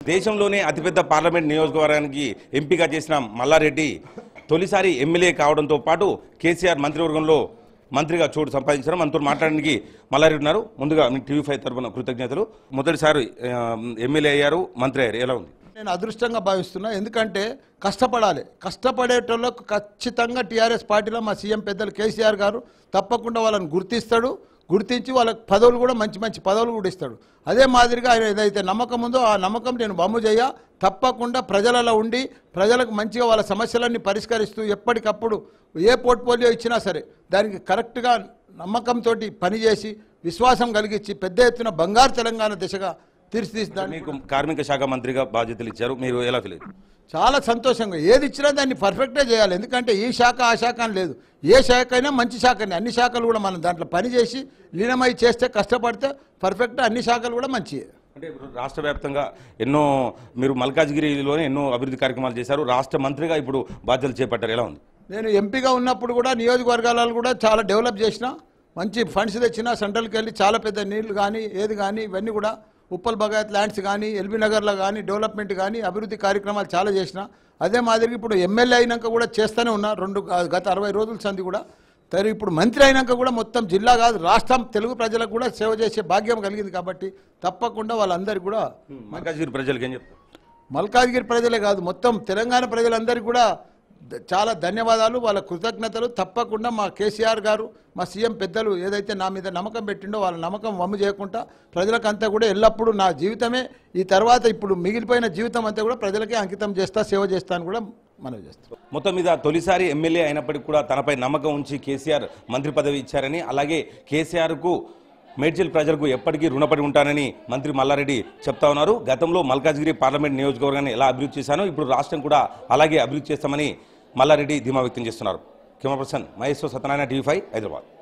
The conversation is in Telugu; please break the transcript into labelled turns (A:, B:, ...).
A: దేశంలోనే అతిపెద్ద పార్లమెంట్ నియోజకవర్గానికి ఎంపిక చేసిన మల్లారెడ్డి తొలిసారి ఎమ్మెల్యే కావడంతో పాటు కేసీఆర్ మంత్రివర్గంలో మంత్రిగా చోటు సంపాదించారు మనతో మాట్లాడడానికి మల్లారెడ్డి ఉన్నారు ముందుగా మీ టీవీ ఫైవ్ తరఫున కృతజ్ఞతలు మొదటిసారి ఆ, ఎమ్మెల్యే అయ్యారు మంత్రి అయ్యారు ఎలా ఉంది
B: నేను అదృష్టంగా భావిస్తున్నా ఎందుకంటే కష్టపడాలి కష్టపడేటోళ్ళకు ఖచ్చితంగా టీఆర్ఎస్ పార్టీలో మా సీఎం పెద్దలు కేసీఆర్ గారు తప్పకుండా వాళ్ళని గుర్తిస్తాడు గుర్తించి వాళ్ళకి పదవులు కూడా మంచి మంచి పదవులు కూడా ఇస్తాడు అదే మాదిరిగా ఆయన ఏదైతే నమ్మకం ఉందో ఆ నమ్మకం నేను బొమ్మ చేయ తప్పకుండా ప్రజలలో ఉండి ప్రజలకు మంచిగా వాళ్ళ సమస్యలన్నీ పరిష్కరిస్తూ ఎప్పటికప్పుడు ఏ పోర్ట్ఫోలియో ఇచ్చినా సరే దానికి కరెక్ట్గా నమ్మకంతో పనిచేసి విశ్వాసం కలిగించి పెద్ద ఎత్తున బంగారు తెలంగాణ దిశగా తీర్చిదిద్దాన్ని
A: మీకు కార్మిక శాఖ మంత్రిగా బాధ్యతలు ఇచ్చారు మీరు ఎలా ఫీల్ అయ్యారు?
B: చాలా సంతోషంగా ఏది ఇచ్చినా దాన్ని పర్ఫెక్ట్గా చేయాలి ఎందుకంటే ఈ శాఖ ఆ శాఖ అని లేదు ఏ శాఖ అయినా మంచి శాఖనే అన్ని శాఖలు కూడా మనం దాంట్లో పని చేసి లీనమై చేస్తే కష్టపడితే పర్ఫెక్ట్గా అన్ని శాఖలు కూడా మంచియే
A: అంటే ఇప్పుడు రాష్ట్ర వ్యాప్తంగా ఎన్నో మీరు మల్కాజ్గిరిలోనే ఎన్నో అభివృద్ధి కార్యక్రమాలు చేశారు రాష్ట్ర మంత్రిగా ఇప్పుడు బాధ్యతలు చేపట్టారు ఎలా ఉంది
B: నేను ఎంపీగా ఉన్నప్పుడు కూడా నియోజకవర్గాలలో కూడా చాలా డెవలప్ చేసిన మంచి ఫండ్స్ తెచ్చిన సెంట్రల్కి వెళ్ళి చాలా పెద్ద నీళ్లు కానీ ఏది కానీ ఇవన్నీ కూడా ఉప్పల్ బగాయత్ ల్యాండ్స్ కానీ ఎల్బీ నగర్లో కానీ డెవలప్మెంట్ కానీ అభివృద్ధి కార్యక్రమాలు చాలా చేసిన అదే మాదిరిగా ఇప్పుడు ఎమ్మెల్యే అయినాక కూడా చేస్తూనే ఉన్నా రెండు గత అరవై రోజుల సంది కూడా సరే ఇప్పుడు మంత్రి అయినాక కూడా మొత్తం జిల్లా కాదు రాష్ట్రం తెలుగు ప్రజలకు కూడా సేవ చేసే భాగ్యం కలిగింది కాబట్టి తప్పకుండా వాళ్ళందరికీ కూడా
A: మల్కాజ్గిరి ప్రజలకు ఏం చెప్తారు
B: మల్కాజ్గిరి ప్రజలే కాదు మొత్తం తెలంగాణ ప్రజలందరికీ కూడా ద- చాలా ధన్యవాదాలు వాళ్ళ కృతజ్ఞతలు తప్పకుండా మా కేసీఆర్ గారు మా సీఎం పెద్దలు ఏదైతే నా మీద నమ్మకం పెట్టిండో వాళ్ళ నమ్మకం వమ్ము చేయకుండా ప్రజలకంతా కూడా ఎల్లప్పుడూ నా జీవితమే ఈ తర్వాత ఇప్పుడు మిగిలిపోయిన జీవితం అంతా కూడా ప్రజలకే అంకితం చేస్తా సేవ చేస్తా అని కూడా మనవి చేస్తాను
A: మొత్తం మీద తొలిసారి ఎమ్మెల్యే అయినప్పటికీ కూడా తనపై నమ్మకం ఉంచి కేసీఆర్ మంత్రి పదవి ఇచ్చారని అలాగే కేసీఆర్కు మేడ్చల్ ప్రజలకు ఎప్పటికీ రుణపడి ఉంటానని మంత్రి మల్లారెడ్డి చెప్తా ఉన్నారు గతంలో మల్కాజ్గిరి పార్లమెంట్ నియోజకవర్గాన్ని ఎలా అభివృద్ధి చేశానో ఇప్పుడు రాష్ట్రం కూడా అలాగే అభివృద్ధి చేస్తామని మల్లారెడ్డి ధీమా వ్యక్తం చేస్తున్నారు camera person Maheshwar Satyanarayana TV five Hyderabad